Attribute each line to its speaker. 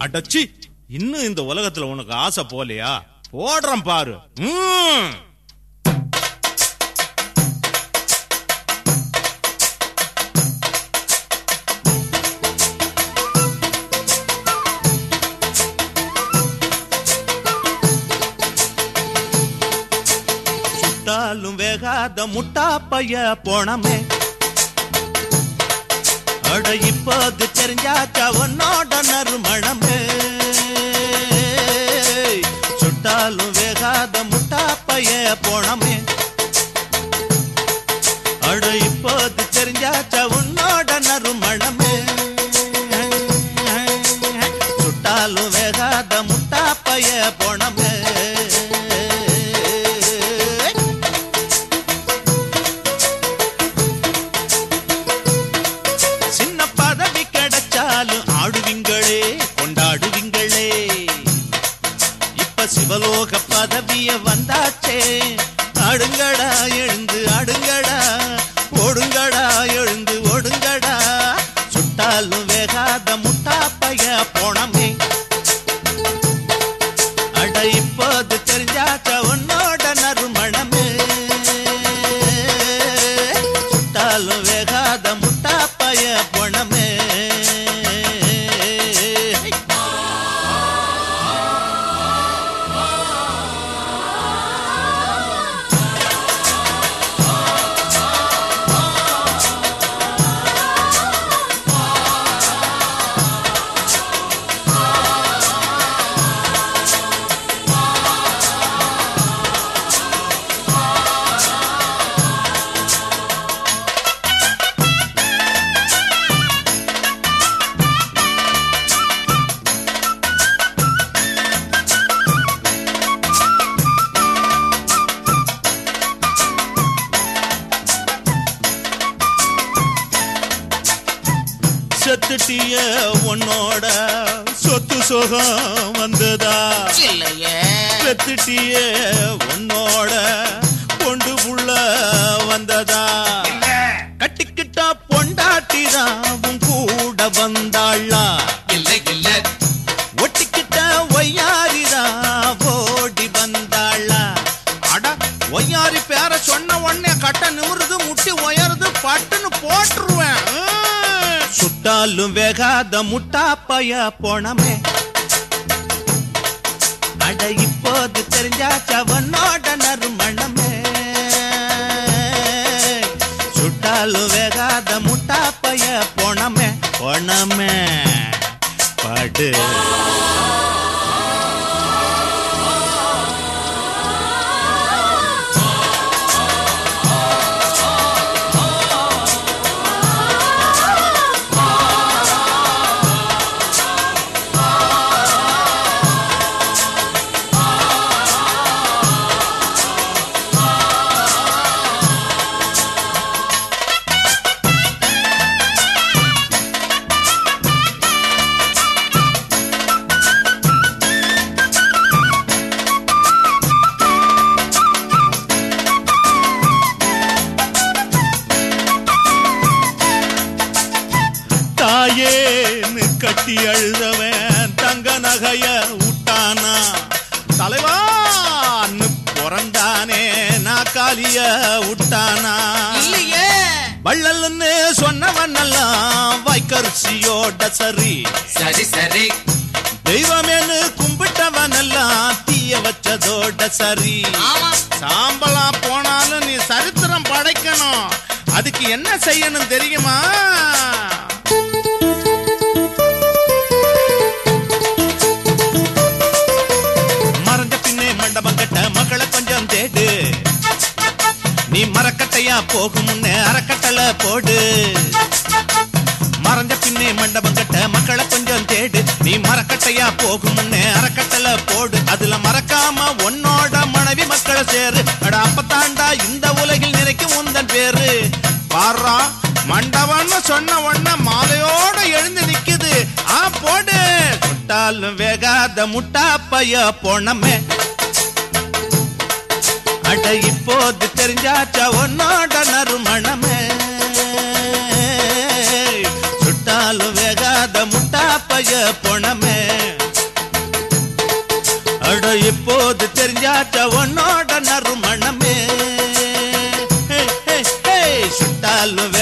Speaker 1: அடச்சி இன்னும் இந்த உலகத்துல உனக்கு ஆசை போலையா போடுறேன் பாரு ம். சுட்டாலும் வேகாத முட்டா பைய போனமே அட இப்போது தெரிஞ்சாச்சா உன்னோட நறுமணமே சுட்டாலும் வேகாத முட்டா பைய போனமே அட இப்போது தெரிஞ்சாச்சா உன்னோட நறுமணமே சுட்டாலும் வேகாத முட்டா பைய போனமே சின்ன பதவி கிடைச்சாலும் ஆடுவீங்களே கொண்டாடுவீங்களே இப்ப சிவலோக பதவிய வந்தாச்சே ஆடுங்கடா எழுந்து ஆடுங்கடா ஓடுங்கடா எழுந்து ஓடுங்கடா சுட்டாலும் வேகாத முட்டா பைய போனமே அட இப்போது தெரிஞ்சாச்ச உன்னோட நறுமணமே சுட்டாலும் வேகாத முட்டா பைய போனமே செத்துட்டிய உன்னோட சொத்து சுகம் வந்ததா
Speaker 2: இல்லையே
Speaker 1: பெத்துட்டிய உன்னோட கொண்டு புள்ள வந்ததா கட்டிக்கிட்டா பொண்டாட்டிதான் உன் கூட வந்தாளா
Speaker 2: இல்ல இல்ல
Speaker 1: ஒட்டிக்கிட்ட ஒய்யாரிதா ஓடி வந்தாளா அட ஒய்யாரி பேர சொன்ன உடனே கட்ட நிமிருது முட்டி உயருது பட்டுன்னு போட்டுருவேன் ம். சுட்டாலும் வேகாத முட்டா பைய போனமே அட இப்போது தெரிஞ்சாச்ச அவனோட நறுமணமே சுட்டாலும் வேகாத முட்டா பைய போனமே போனமே பாடு தாயேன்னு கட்டி அழுதவன் தங்க நகைய விட்டானா தலைவான்னு பிறந்தானே நாக்காலிய விட்டானா
Speaker 2: இல்லையே
Speaker 1: வள்ளல்னு சொன்னவனெல்லாம் வைக்கரிசியோட சரி
Speaker 2: சரி சரி
Speaker 1: தெய்வமேனு கும்பிட்டவனெல்லாம் தீய வச்சதோட சரி
Speaker 2: ஆமா
Speaker 1: சாம்பலா போனாலும் நீ சரித்திரம் படைக்கணும் அதுக்கு என்ன செய்யணும் தெரியுமா மறைஞ்ச பின்னே மண்டபம் கட்ட மக்களை கொஞ்சம் தேடு நீ மரக்கட்டையா போகும் முன்னே அறக்கட்டளை போடு மறைஞ்ச பின்னே மண்டபம் கட்ட மக்களை கொஞ்சம் தேடு நீ மரக்கட்டையா போகும் முன்னே அறக்கட்டளை போடு அதுல மறக்காம உன்னோட மனைவி மக்களை சேரு அட அப்பத்தாண்டா இந்த உலகில் நினைக்கும் உந்தன் பேரு பாரா மண்டபம்னு சொன்ன உடனே மாலையோட எழுந்து நிக்குது ஆ போடு சுட்டாலும் வேகாத முட்டா பைய போனமே அட இப்போது தெரிஞ்சாச்சா உன்னோட நறுமணமே சுட்டாலும் வேகாத முட்டா பைய போனமே அட இப்போது தெரிஞ்சாச்ச உன்னோட நறுமணமே ஹே, ஹே, ஹே, சுட்டாலும்